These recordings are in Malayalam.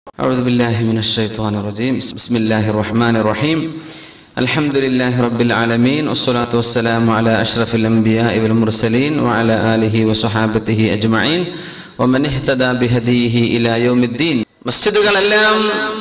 أعوذ بالله من الشيطان الرجيم بسم الله الرحمن الرحيم الحمد لله رب العالمين والصلاة والسلام على أشرف الأنبياء والمرسلين وعلى آله وصحابته أجمعين ومن اهتدى بهديه إلى يوم الدين മസ്ജിദുകളെല്ലാം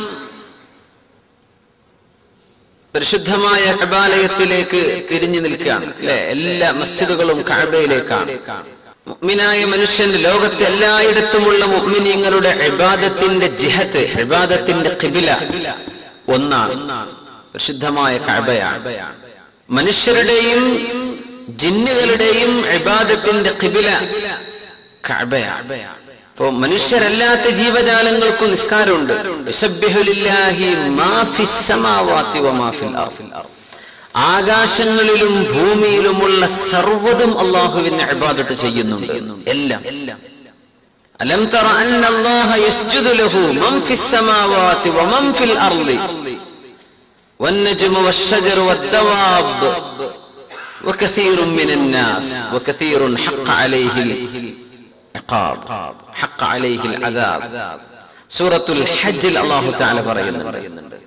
പരിശുദ്ധമായ കബാലയത്തിലേക്ക് തിരിഞ്ഞു നിൽക്കുകയാണ് അല്ലെ എല്ലാ മസ്ജിദുകളും കഅബയിലേക്കാണ് മുഅ്മിനായ മനുഷ്യൻ ലോകത്തെ എല്ലായിടത്തുമുള്ള മുഅ്മിനീങ്ങളുടെ ഇബാദത്തിന്റെ ജിഹത്ത് ഇബാദത്തിന്റെ ഖിബില ഒന്നാണ് പരിശുദ്ധമായ കഅബയാണ് മനുഷ്യരുടെയും ജിന്നുകളുടെയും ഇബാദത്തിന്റെ ഖിബില കഅബയാണ് അപ്പോ മനുഷ്യരല്ലാത്ത ജീവജാലങ്ങൾക്കും നിസ്കാരമുണ്ട് യുസബ്ബിഹു ലില്ലാഹി മാ ഫിസ് സമാവാതി വമാ ഫിൽ അർദ്. ആകാശങ്ങളിലും ഭൂമിയിലുമുള്ള സർവ്വതും അള്ളാഹുവിന് ഇബാദത്ത് ചെയ്യുന്നുണ്ട് എല്ലാം അലം തറ അന്ന അല്ലാഹ യസ്ജുദു ലഹു മൻ ഫിസ് സമാവാതി വമൻ ഫിൽ അർദി والنجم والشجر والدواب وكثير من الناس وكثير حق عليه العقاب حق عليه العذاب سورة الحج الله تعالى പറയുന്നുണ്ട്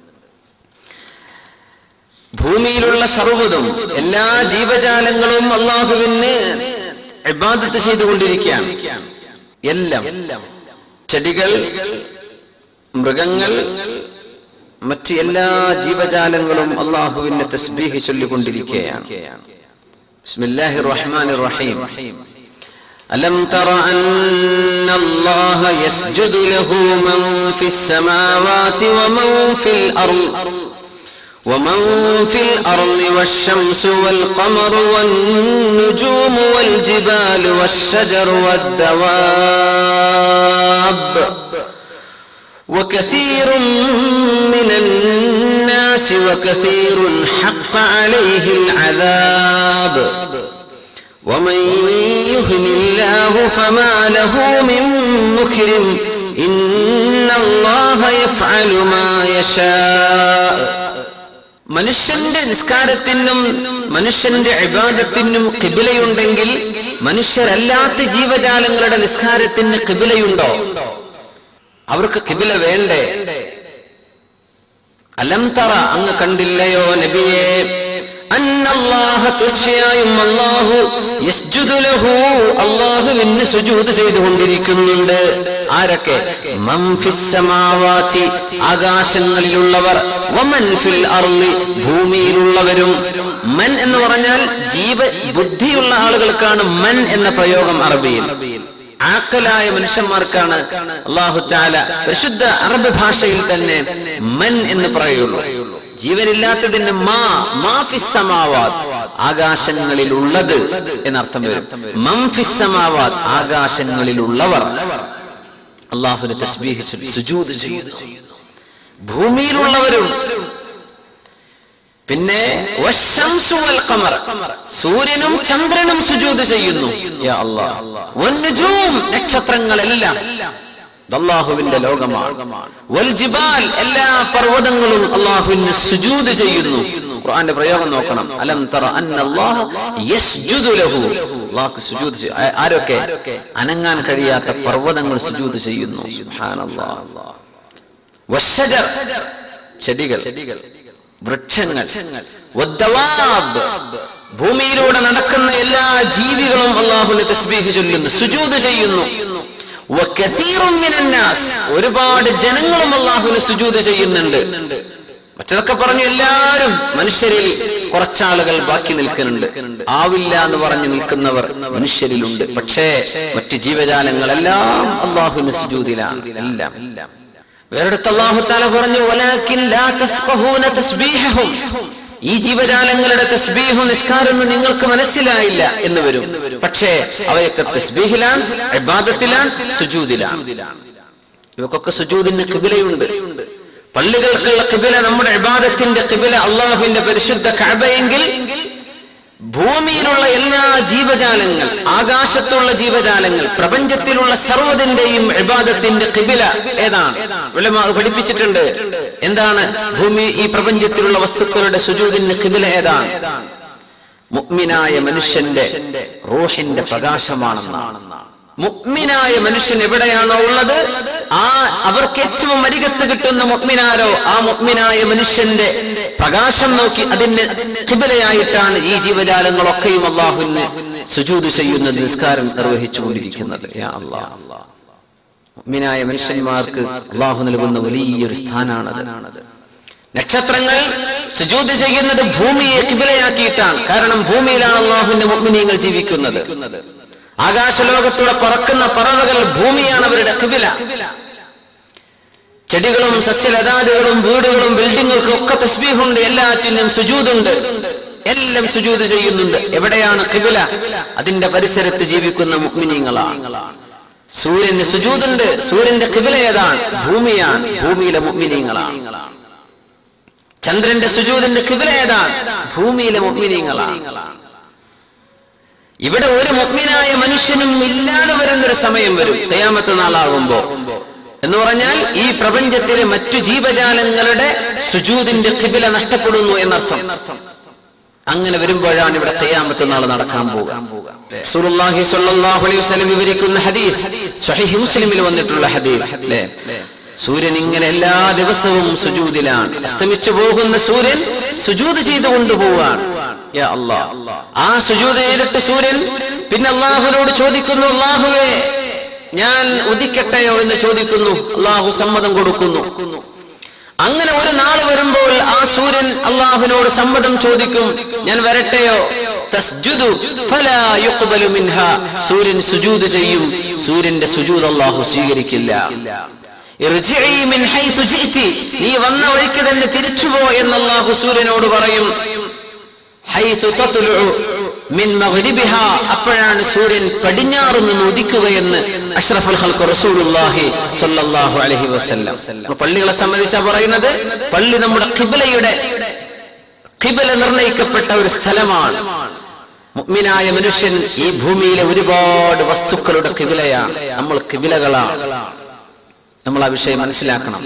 ഭൂമിയിലുള്ള സർവ്വതും എല്ലാ ജീവജാലങ്ങളും അള്ളാഹുവിന് ഇബാദത്ത് ചെയ്തുകൊണ്ടിരിക്കുകയാണ് എല്ലാം ചെടികൾ മൃഗങ്ങൾ മറ്റ് എല്ലാ ജീവജാലങ്ങളും അള്ളാഹുവിനെ തസ്ബീഹ് ചൊല്ലിക്കൊണ്ടിരിക്കുകയാണ് ബിസ്മില്ലാഹിർ റഹ്മാനിർ റഹീം ألم تر أن الله يسجد له من في السماوات ومن في الأرض ومن في الأرض والشمس والقمر والنجوم والجبال والشجر والدواب وكثير من الناس وكثير حق عليه العذاب ومن يهن الله فما له من مكرم إن الله يفعل ما يشاء മനുഷ്യന്റെ നിസ്കാരത്തിനും മനുഷ്യന്റെ ഇബാദത്തിനും കിബിലയുണ്ടെങ്കിൽ മനുഷ്യരല്ലാത്ത ജീവജാലങ്ങളുടെ നിസ്കാരത്തിന് കിബിലയുണ്ടോ അവർക്ക് കിബില വേണ്ടേ അലം തറ അങ്ങ് കണ്ടില്ലയോ നബിയെ അന്നല്ലാഹ തീർച്ചയായും അല്ലാഹു യസ്ജുദു ലഹു അല്ലാഹുവിന് സുജൂദ് ചെയ്തുകൊണ്ടിരിക്കുന്നുണ്ട് ആരൊക്കെ മൻ ഫിസ് സമാവാതി ആകാശങ്ങളിലുള്ളവർ വമൻ ഫിൽ അർളി ഭൂമിയിലുള്ളവരും മൻ എന്ന് പറഞ്ഞാൽ ജീവ ബുദ്ധിയുള്ള ആളുകൾക്കാണ് മൻ എന്ന പ്രയോഗം അറബിയിൽ ആക്കലായ മനുഷ്യന്മാർക്കാണ് അള്ളാഹു താല പരിശുദ്ധ അറബ് ഭാഷയിൽ തന്നെ മൻ എന്ന് പറയുള്ളൂ ജീവനില്ലാത്തതിന് മാ മാഫിസമാവാത് ആകാശങ്ങളിലുള്ളത് എന്നർത്ഥം വരും മംഫിസമാവാത് ആകാശങ്ങളിലുള്ളവർ അള്ളാഹുവിന് തസ്ബീഹ് സുജൂദ് ചെയ്യുന്നു ഭൂമിയിലുള്ളവരും പിന്നെ വശംസു വൽ ഖമർ സൂര്യനും ചന്ദ്രനും സുജൂദ് ചെയ്യുന്നു യാ അല്ലാഹ് വന്നുജൂം നക്ഷത്രങ്ങളെല്ലാം അള്ളാഹുവിന്റെ ലോകമാണ് വൽ ജിബാൽ എല്ലാ പർവ്വതങ്ങളും അള്ളാഹുവിന് സുജൂദ് ചെയ്യുന്നു ഖുർആന്റെ പ്രയോഗം നോക്കണം അലം തറ അന്നല്ലാഹ യസ്ജുദു ലഹു അല്ലാഹു സുജൂദ് ചെയ്യും. ആ- ആരൊക്കെ അനങ്ങാൻ കഴിയാത്ത പർവ്വതങ്ങൾ സുജൂദ് ചെയ്യുന്നു സുബ്ഹാനല്ലാഹ് വശജർ ചെടികൾ വൃക്ഷങ്ങൾ വദ്ദവാബ്. ഭൂമിയിലൂടെ നടക്കുന്ന എല്ലാ ജീവികളും അള്ളാഹുവിന്റെ തസ്ബീഹ് ചൊല്ലുന്നു സുജൂദ് ചെയ്യുന്നു വകഥീറും മിനന്നാസ്. ഒരുപാട് ജനങ്ങളും അള്ളാഹുവിന് സുജൂദ് ചെയ്യുന്നുണ്ട് മറ്റതൊക്കെ പറഞ്ഞു എല്ലാവരും മനുഷ്യരിൽ കുറച്ചാളുകൾ ബാക്കി നിൽക്കുന്നുണ്ട് ആവില്ല എന്ന് പറഞ്ഞു നിൽക്കുന്നവർ മനുഷ്യരിലുണ്ട് പക്ഷേ മറ്റ് ജീവജാലങ്ങളെല്ലാം അള്ളാഹുവിന് സുജൂദിലാണ് എല്ലാം വേറെടുത്ത് അള്ളാഹു താല പറഞ്ഞു "വലാകിൻ ലാ തഫ്ഖഹൂന തസ്ബീഹഹും." ഈ ജീവജാലങ്ങളുടെ തസ്ബീഹും നിസ്കാരമൊന്നും നിങ്ങൾക്ക് മനസ്സിലായില്ല എന്ന് വരും പക്ഷേ അവയൊക്കെ തസ്ബീഹിലാണ് ഇബാദത്തിലാണ് സുജൂദിലാണ് ഇവക്കൊക്കെ സുജൂദിന് കിബിലയുണ്ട് പള്ളികൾക്കുള്ള കിബില നമ്മുടെ ഇബാദത്തിന്റെ കിബില അള്ളാഹുവിന്റെ പരിശുദ്ധ കഅബയെങ്കിൽ ഭൂമിയിലുള്ള എല്ലാ ജീവജാലങ്ങൾ ആകാശത്തുള്ള ജീവജാലങ്ങൾ പ്രപഞ്ചത്തിലുള്ള സർവ്വതിന്റെയും ഇബാദത്തിന്റെ കിബില ഏതാണ് ഉലമാ പഠിപ്പിച്ചിട്ടുണ്ട് എന്താണ് ഭൂമി ഈ പ്രപഞ്ചത്തിലുള്ള വസ്തുക്കളുടെ സുജൂദിന്റെ കിബില ഏതാണ് മുഅ്മിനായ മനുഷ്യന്റെ റൂഹിന്റെ പ്രകാശമാണെന്നാണ് മുഗ്മിനായ മനുഷ്യൻ എവിടെയാണോ ഉള്ളത് ആ അവർക്ക് ഏറ്റവും അരികത്ത് കിട്ടുന്ന മുഗ്മിനാരോ ആ മുഗ്മിനായ മനുഷ്യന്റെ പ്രകാശം നോക്കി അതിന്റെ കിബിലയായിട്ടാണ് ഈ ജീവജാലങ്ങളൊക്കെയും അള്ളാഹുവിന് സുജൂത് ചെയ്യുന്നത് നിസ്കാരം നിർവഹിച്ചുകൊണ്ടിരിക്കുന്നത് യാ അല്ലാഹ് മുഗ്മിനായ മനുഷ്യന്മാർക്ക് അള്ളാഹു നൽകുന്ന വലിയൊരു സ്ഥാനാണത് നക്ഷത്രങ്ങൾ സുജൂത് ചെയ്യുന്നത് ഭൂമിയെ കിബിലയാക്കിയിട്ടാണ് കാരണം ഭൂമിയിലാണ് അള്ളാഹുവിന്റെ മുഗ്മിനീങ്ങൾ ജീവിക്കുന്നത് ആകാശലോകത്തൂടെ പറക്കുന്ന പറവകൾ ഭൂമിയാണ് അവരുടെ കിബില ചെടികളും സസ്യലതാദികളും വീടുകളും ബിൽഡിങ്ങുകൾക്കും ഒക്കെ തസ്ബീഹുണ്ട് എല്ലാറ്റിനും സുജൂതുണ്ട് എല്ലാം സുജൂത് ചെയ്യുന്നുണ്ട് എവിടെയാണ് കിബില അതിന്റെ പരിസരത്ത് ജീവിക്കുന്ന മുഗ്മിനീങ്ങളാണ് സൂര്യന് സുജൂതുണ്ട് സൂര്യന്റെ കിബില ഏതാണ് ഭൂമിയാണ് ഭൂമിയിലെ മുഗ്മിനീങ്ങളാണ് ചന്ദ്രന്റെ സുജൂതിന്റെ കിബില ഏതാണ് ഭൂമിയിലെ മുഗ്മിനീങ്ങളാണ് ഇവിടെ ഒരു മുഗ്മിനായ മനുഷ്യനും ഇല്ലാതെ വരുന്നൊരു സമയം വരും തയ്യാമത്തെ നാളാകുമ്പോ എന്ന് പറഞ്ഞാൽ ഈ പ്രപഞ്ചത്തിലെ മറ്റു ജീവജാലങ്ങളുടെ സുജൂതിന്റെ കിബില നഷ്ടപ്പെടുന്നു എന്നർത്ഥം അങ്ങനെ വരുമ്പോഴാണ് ഇവിടെ തയ്യാമത്തെ നാൾ നടക്കാൻ പോകുക റസൂലുള്ളാഹി സ്വല്ലല്ലാഹു അലൈഹി വസല്ലം വിവരിക്കുന്ന ഹദീസ് സ്വഹീഹ് മുസ്ലിമിൽ വന്നിട്ടുള്ള ഹദീസ് അല്ലേ സൂര്യൻ ഇങ്ങനെ എല്ലാ ദിവസവും സുജൂദിലാണ് അസ്തമിച്ചു പോകുന്ന സൂര്യൻ സുജൂത് ചെയ്തുകൊണ്ട് പോവാണ് യാ അല്ലാ. ആ സുജൂത് ചെയ്തിട്ട് സൂര്യൻ പിന്നെ അള്ളാഹുവിനോട് ചോദിക്കുന്നു അള്ളാഹുവേ ഞാൻ ഉദിക്കട്ടെയോ എന്ന് ചോദിക്കുന്നു അള്ളാഹു സമ്മതം കൊടുക്കുന്നു അങ്ങനെ ഒരു നാൾ വരുമ്പോൾ ആ സൂര്യൻ അള്ളാഹുവിനോട് സമ്മതം ചോദിക്കും ഞാൻ വരട്ടെയോ തസ്ജുദു ഫലാ യുഖ്ബലു മിൻഹാ. സൂര്യൻ സുജൂദ് ചെയ്യും സൂര്യന്റെ സുജൂദ് അള്ളാഹു സ്വീകരിക്കില്ല ഇർജിഇ മിൻ ഹൈസു ജിഇതി. നീ വന്ന വഴിക്ക് തന്നെ തിരിച്ചുപോ എന്ന് അള്ളാഹു സൂര്യനോട് പറയും ഹൈസു തത്ലുഉ മിൻ മഗ്രിബിഹാ. അപ്പോഴാണ് സൂര്യൻ പടിഞ്ഞാറ് നിന്ന് ഉദിക്കുകയെന്ന് അഷ്റഫുൽ ഖൽഖ് റസൂലുള്ളാഹി സ്വല്ലല്ലാഹു അലൈഹി വസല്ലം അപ്പൊ പള്ളികളെ സംബന്ധിച്ചാ പറയുന്നത് പള്ളി നമ്മുടെ ഖിബ്ലയുടെ ഖിബല നിർണയിക്കപ്പെട്ട ഒരു സ്ഥലമാണ് മുഅ്മിനായ മനുഷ്യൻ ഈ ഭൂമിയിലെ ഒരുപാട് വസ്തുക്കളുടെ കിബിലയാണ് നമ്മൾ കിബിലകളാണ് നമ്മൾ ആ വിഷയം മനസ്സിലാക്കണം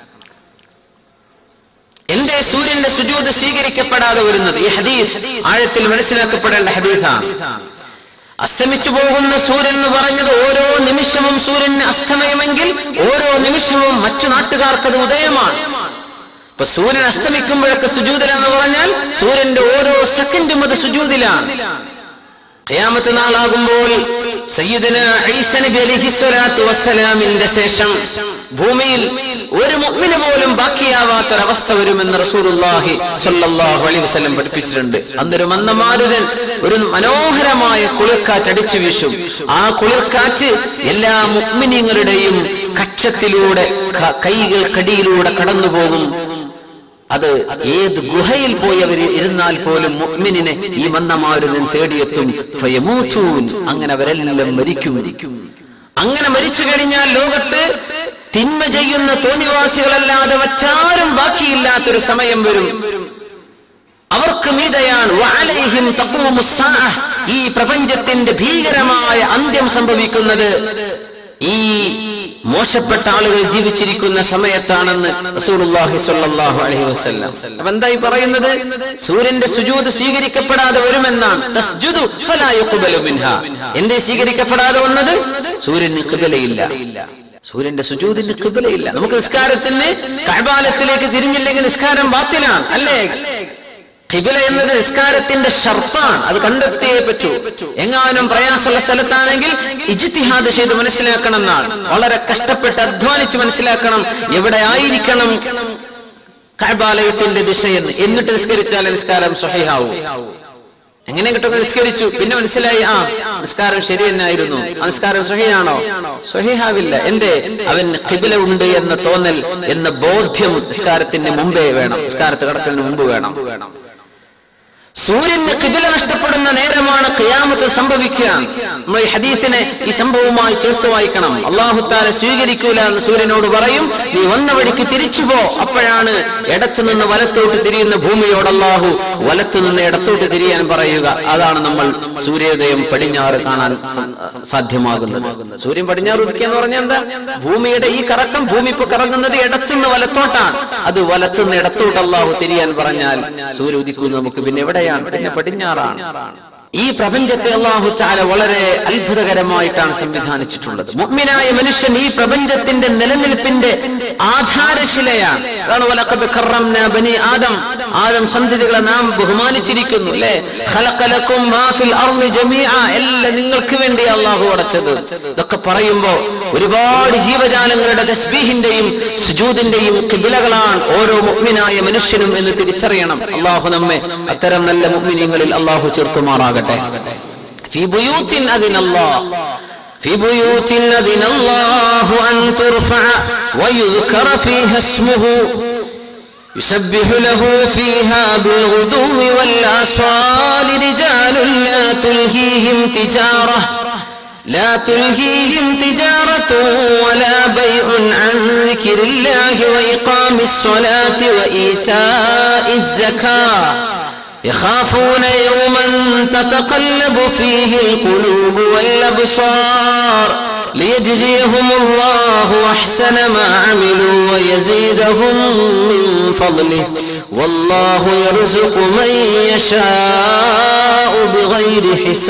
എന്റെ സൂര്യന്റെ സുജൂത് സ്വീകരിക്കപ്പെടാതെ വരുന്നത് ഈ ഹദീസ് ആഴത്തിൽ മനസ്സിലാക്കപ്പെടേണ്ട ഹദീസാണ് അസ്തമിച്ചു പോകുന്ന സൂര്യൻ എന്ന് പറഞ്ഞത് ഓരോ നിമിഷവും സൂര്യന് അസ്തമയമെങ്കിൽ ഓരോ നിമിഷവും മറ്റു നാട്ടുകാർക്ക് അത് ഉദയമാണ് ഇപ്പൊ സൂര്യൻ അസ്തമിക്കുമ്പോഴൊക്കെ സുജൂതിലാന്ന് പറഞ്ഞാൽ സൂര്യന്റെ ഓരോ സെക്കൻഡും അത് സുജൂതിലാണ് ഖിയാമത്ത് നാളാകുമ്പോൾ സയ്യിദന ഈസ നബി അലൈഹി സ്വലാത്തു വസ്സലാമിന്റെ ശേഷം ഭൂമിയിൽ ഒരു മുഅ്മിന് പോലും ബാക്കിയാവാത്തൊരവസ്ഥ വരുമെന്ന് റസൂലുള്ളാഹി സ്വല്ലല്ലാഹു അലൈഹി വസല്ലം പഠിപ്പിച്ചിട്ടുണ്ട് അന്നൊരു മന്ദമാരുതൻ ഒരു മനോഹരമായ കുളിർക്കാറ്റ് അടിച്ചു വീശും ആ കുളിർക്കാറ്റ് എല്ലാ മുഅ്മിനീങ്ങളുടെയും കക്ഷത്തിലൂടെ ക- കൈകൾക്കടിയിലൂടെ കടന്നു പോകും അത് ഏത് ഗുഹയിൽ പോയി അവർ ഇരുന്നാൽ പോലും മുഅ്മിനിനെ ഈ മന്ദമാരുതൻ തേടിയെത്തും ഫയമൂത്തൂൻ. അങ്ങനെ അവരെല്ലാം മരിക്കും അങ്ങനെ മരിച്ചു കഴിഞ്ഞാൽ ലോകത്ത് തിന്മ ചെയ്യുന്ന തോന്നിവാസികളല്ലാതെ മറ്റാരും ബാക്കിയില്ലാത്തൊരു സമയം വരും അവർക്ക് മീതയാണ് വഅലൈഹിം തഖൂമു സ്സാഅ. ഈ പ്രപഞ്ചത്തിന്റെ ഭീകരമായ അന്ത്യം സംഭവിക്കുന്നത് ഈ മോശപ്പെട്ട ആളുകൾ ജീവിച്ചിരിക്കുന്ന സമയത്താണെന്ന് റസൂലുള്ളാഹി സ്വല്ലല്ലാഹു അലൈഹി വസല്ലം അപ്പൊ എന്തായി പറയുന്നത് സൂര്യന്റെ സുജൂദ് സ്വീകരിക്കപ്പെടാതെ വരുമെന്നാണ് തസ്ജുദു ഫലാ യുഖ്ബലു മിൻഹാ എന്തേ സ്വീകരിക്കപ്പെടാതെ വന്നത് സൂര്യന് ഖിബലയില്ല സൂര്യന്റെ സുജൂദിന് ഖിബലയില്ല നമുക്ക് നിസ്കാരത്തിന് കഅബാലത്തിലേക്ക് തിരിഞ്ഞില്ലെങ്കിൽ നിസ്കാരം ബാത്തിലാണ് അല്ലേ ഖിബില എന്നത് നിസ്കാരത്തിന്റെ ഷർത്താണ് അത് കണ്ടെത്തിയേ പറ്റൂ എങ്ങാനും പ്രയാസമുള്ള സ്ഥലത്താണെങ്കിൽ ഇജിത്തിഹാദ് ചെയ്ത് മനസ്സിലാക്കണം എന്നാണ് വളരെ കഷ്ടപ്പെട്ട് അധ്വാനിച്ച് മനസ്സിലാക്കണം എവിടെ ആയിരിക്കണം കഅബാലയത്തിന്റെ ദിശയെന്ന് എന്നിട്ട് നിസ്കരിച്ചാൽ നിസ്കാരം സ്വഹിഹാവും എങ്ങനെ കിട്ടും നിസ്കരിച്ചു പിന്നെ മനസ്സിലായി ആ നിസ്കാരം ശരി തന്നെയായിരുന്നു ആ നിസ്കാരം സ്വഹിയാണോ സ്വഹിഹാവില്ല എന്തേ അവൻ കിബില ഉണ്ട് എന്ന തോന്നൽ എന്ന ബോധ്യം നിസ്കാരത്തിന് മുമ്പേ വേണം നിസ്കാരത്ത് കടക്കുന്നതിന് മുമ്പ് വേണം സൂര്യന് കിബില നഷ്ടപ്പെടുന്ന നേരമാണ് ഖിയാമത്ത് സംഭവിക്കുക നമ്മൾ ഈ ഹദീസിനെ ഈ സംഭവവുമായി ചേർത്ത് വായിക്കണം അള്ളാഹുത്താല സ്വീകരിക്കൂല എന്ന് സൂര്യനോട് പറയും നീ വന്ന വഴിക്ക് തിരിച്ചു പോ അപ്പോഴാണ് ഇടത്തു നിന്ന് വലത്തോട്ട് തിരിയുന്ന ഭൂമിയോട് അള്ളാഹു വലത്തു നിന്ന് ഇടത്തോട്ട് തിരിയാൻ പറയുക അതാണ് നമ്മൾ സൂര്യോദയം പടിഞ്ഞാറ് കാണാൻ സ- സാധ്യമാകുന്നത് സൂര്യൻ പടിഞ്ഞാറ് ഉദിക്കുക എന്ന് പറഞ്ഞാൽ എന്താ ഭൂമിയുടെ ഈ കറക്കം ഭൂമി ഇപ്പൊ കറങ്ങുന്നത് ഇടത്തുനിന്ന് വലത്തോട്ടാണ് അത് വലത്തുനിന്ന് ഇടത്തോട്ട് അള്ളാഹു തിരിയാൻ പറഞ്ഞാൽ സൂര്യ ഉദിക്കുന്നത് നമുക്ക് പിന്നെ എവിടെയാണ് പിന്നെ പടിഞ്ഞാറാണ് ഈ പ്രപഞ്ചത്തെ അള്ളാഹു ചാല വളരെ അത്ഭുതകരമായിട്ടാണ് സംവിധാനിച്ചിട്ടുള്ളത് മുഗ്മിനായ മനുഷ്യൻ ഈ പ്രപഞ്ചത്തിന്റെ നിലനിൽപ്പിന്റെ ആധാരശിലയാണ് അതാണ് വലഖദ് കറംനാ ബനി ആദം ആദം സന്തതികളെ നാം ബഹുമാനിച്ചിരിക്കുന്നു അല്ലേ ഖലഖലക്കും മാ ഫിൽ അർളി ജമീഅ എല്ലാം നിങ്ങൾക്ക് വേണ്ടി അള്ളാഹു അടച്ചത് ഇതൊക്കെ പറയുമ്പോ ഒരുപാട് ജീവജാലങ്ങളുടെ തസ്ബീഹിന്റെയും സുജൂദിന്റെയും കിബിലകളാണ് ഓരോ മുഗ്മിനായ മനുഷ്യനും എന്ന് തിരിച്ചറിയണം അള്ളാഹു നമ്മെ അത്തരം നല്ല മുഗ്മിനീങ്ങളിൽ അള്ളാഹു ചേർത്തുമാറാകട്ടെ في بيوت أذن الله في بيوت أذن الله أن ترفع ويذكر فيها اسمه يسبح له فيها بالغدو والآصال رجال لا تلهيهم تجارة لا تلهيهم تجارة ولا بيع عن ذكر الله وإقام الصلاة وإيتاء الزكاة يخافون يوما تتقلب فيه القلوب والأبصار ليجزيهم الله أحسن ما عملوا ويزيدهم من فضله والله يرزق من يشاء بغير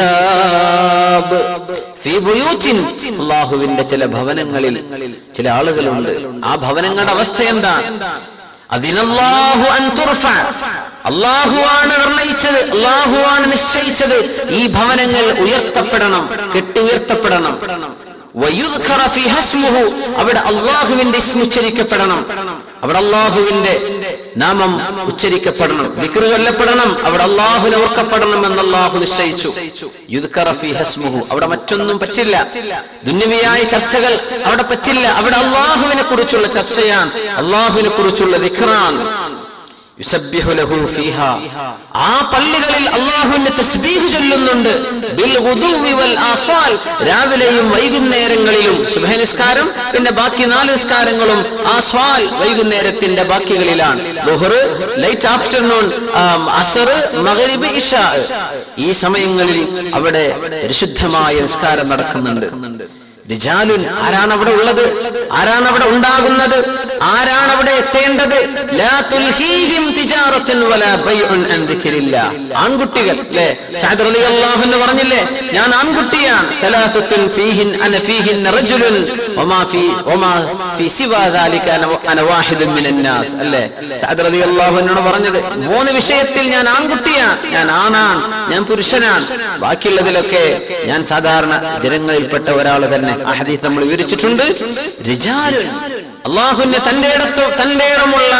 حساب في بيوت അള്ളാഹുവിന്റെ ചില ഭവനങ്ങളിൽ ചില ആളുകളുണ്ട് ആ ഭവനങ്ങളുടെ അവസ്ഥ എന്താണ് അതിനല്ലാഹു അൻ തുർഫ അള്ളാഹുവാണ് നിർണയിച്ചത് അള്ളാഹുവാണ് നിശ്ചയിച്ചത് ഈ ഭവനങ്ങൾ ഉയർത്തപ്പെടണം കെട്ടി ഉയർത്തപ്പെടണം വയുദ്ഖറ ഫീ ഹസ്മുഹു അവിടെ അള്ളാഹുവിന്റെ ഇസ്മ ഉച്ചരിക്കപ്പെടണം അവിടെ അള്ളാഹുവിന്റെ നാമം ഉച്ചരിക്കപ്പെടണം വിക്രു കൊല്ലപ്പെടണം അവിടെ അള്ളാഹുവിനെ ഓർക്കപ്പെടണം എന്ന് അള്ളാഹു നിശ്ചയിച്ചു യുദ്ഖറ ഫീ ഹസ്മുഹു അവിടെ മറ്റൊന്നും പറ്റില്ല ദുന്യവിയായ ചർച്ചകൾ അവിടെ പറ്റില്ല അവിടെ അള്ളാഹുവിനെ കുറിച്ചുള്ള ചർച്ചയാണ് അള്ളാഹുവിനെ കുറിച്ചുള്ള വിക്രാൻ യുസബ്ബിഹു ലഹു ഫീഹാ ആ പള്ളികളിൽ അള്ളാഹുവിന്റെ തസ്ബീഹ് ചൊല്ലുന്നുണ്ട് ബിൽ ഗുദുവി വൽ ആസ്വാൽ രാവിലെയും വൈകുന്നേരങ്ങളിലും സുബഹ നിസ്കാരം പിന്നെ ബാക്കി നാല് നിസ്കാരങ്ങളും ആസ്വാൽ വൈകുന്നേരത്തിന്റെ ബാക്കികളിലാണ് ദുഹർ ലൈറ്റ് ആഫ്റ്റർനൂൺ അസർ മഗ്രിബ് ഇഷാ ഈ സമയങ്ങളിൽ അവിടെ പരിശുദ്ധമായ നിസ്കാരം നടക്കുന്നുണ്ട് റിജാലുൻ ആരാണ് അവിടെ ഉള്ളത് ആരാണ് അവിടെ ഉണ്ടാകുന്നത് ആരാണ് അവിടെ എത്തേണ്ടത് ലാ തുൽഹീഹിം തിജാറത്തുൻ വലാ ബൈഉൻ അൻ ദിക്രില്ലാ ആൺകുട്ടികൾ അല്ലേ സഅദ് റളിയല്ലാഹു അൻഹു പറഞ്ഞില്ലേ ഞാൻ ആൺകുട്ടിയാണ് തലാത്തുൻ ഫീഹിൻ അന ഫീഹിൻ റജുലുൻ വമാ ഫീ വമാ ഫീ സിവാ ദാലിക അന അന വാഹിദുൻ മിനൻ നാസ് അല്ലേ സഅദ് റളിയല്ലാഹു അൻഹു പറഞ്ഞത് മൂന്ന് വിഷയത്തിൽ ഞാൻ ആൺകുട്ടിയാണ് ഞാൻ ആണാണ് ഞാൻ പുരുഷനാണ് ബാക്കിയുള്ളതിലൊക്കെ ഞാൻ സാധാരണ ജനങ്ങളിൽപ്പെട്ട ഒരാൾ തന്നെ ആ ഹദീസ് നമ്മൾ വിവരിച്ചിട്ടുണ്ട് റിജാലുൻ അള്ളാഹുവിന്റെ തന്റെ ഇടത്തു തന്റെ ഇടമുള്ള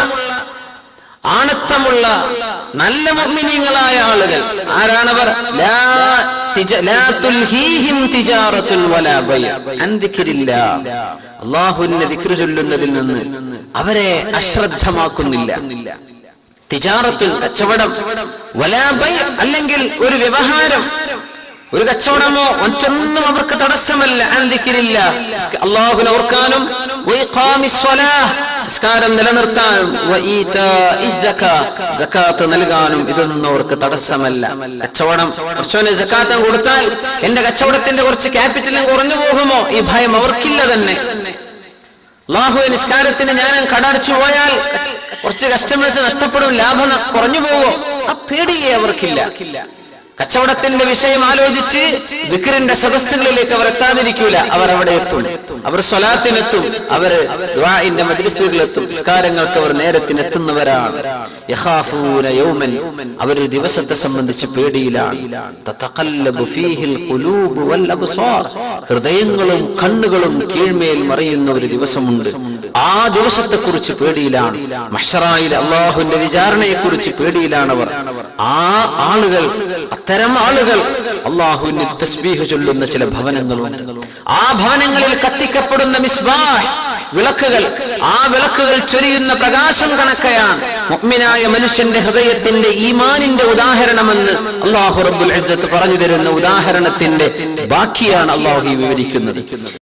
ആണത്തമുള്ള നല്ല മുഅ്മിനീങ്ങളായ ആളുകൾ ആരാണവർ ലാ തിജ- ലാ തുൽഹീഹിം തിജാറത്തുൻ വലാ ബൈ അൻ ദിക്രില്ലാ. അള്ളാഹുവിന്റെ ദിക്ർ ചൊല്ലുന്നതിൽ നിന്ന് അവരെ അശ്രദ്ധമാക്കുന്നില്ല തിജാറത്തുൽ കച്ചവടം വലാ ബൈ അല്ലെങ്കിൽ ഒരു വ്യവഹാരം ഒരു കച്ചവടമോ മറ്റൊന്നും അവർക്ക് തടസ്സമല്ല അന്തിക്കിരില്ല അള്ളാഹുവിനെ ഓർക്കാനും വഇഖാമിസ് സ്വലാഹ്, നിസ്കാരം നിലനിർത്താനും വഈതാഇസ് സക്കാ, സക്കാത്ത് നൽകാനും ഇതൊന്നും അവർക്ക് തടസ്സമല്ല കച്ചവടം കുറച്ചോനെ സക്കാത്തം കൊടുത്താൽ എന്റെ കച്ചവടത്തിന്റെ കുറച്ച് ക്യാപിറ്റലും കുറഞ്ഞു പോകുമോ ഈ ഭയം അവർക്കില്ല തന്നെ അള്ളാഹു നിസ്കാരത്തിന് ഞാൻ കടടച്ചു പോയാൽ കുറച്ച് കസ്റ്റമേഴ്സ് നഷ്ടപ്പെടും ലാഭം ന- കുറഞ്ഞു പോവോ ആ പേടിയേ അവർക്കില്ല കച്ചവടത്തിന്റെ വിഷയം ആലോചിച്ച് വിക്രിന്റെ സദസ്സുകളിലേക്ക് അവർ എത്താതിരിക്കൂല അവർ അവിടെ എത്തും അവർ സ്വലാത്തിനെത്തും അവർ ദുആഇന്റെ മജ്ലിസുകളിലെത്തും നിസ്കാരങ്ങൾക്ക് അവർ നേരത്തിനെത്തുന്നവരാണ് യഖാഫൂന യൗമൻ അവരൊരു ദിവസത്തെ സംബന്ധിച്ച് പേടിയിലാണ് തതഖല്ലബു ഫീഹിൽ ഖുലൂബ് വൽ അബ്സാർ ഹൃദയങ്ങളും കണ്ണുകളും കീഴ്മേൽ മറിയുന്ന ഒരു ദിവസമുണ്ട് ആ ദിവസത്തെ കുറിച്ച് പേടിയിലാണ് മഷറായിൽ അള്ളാഹുവിന്റെ വിചാരണയെ കുറിച്ച് പേടിയിലാണ് അവർ ആ ആളുകൾ അത്തരം ആളുകൾ അള്ളാഹുവിന് തസ്ബീഹ് ചൊല്ലുന്ന ചില ഭവനങ്ങളുണ്ട് ആ ഭവനങ്ങളിൽ കത്തിക്കപ്പെടുന്ന മിസ്ബാഹ് വിളക്കുകൾ ആ വിളക്കുകൾ ചൊരിയുന്ന പ്രകാശം കണക്കയാണ് മുഅ്മിനായ മനുഷ്യന്റെ ഹൃദയത്തിന്റെ ഈമാനിന്റെ ഉദാഹരണമെന്ന് അള്ളാഹു റബ്ബുൽ ഇസ്സത്ത് പറഞ്ഞു തരുന്ന ഉദാഹരണത്തിന്റെ ബാക്കിയാണ് അള്ളാഹു ഈ വിവരിക്കുന്നത്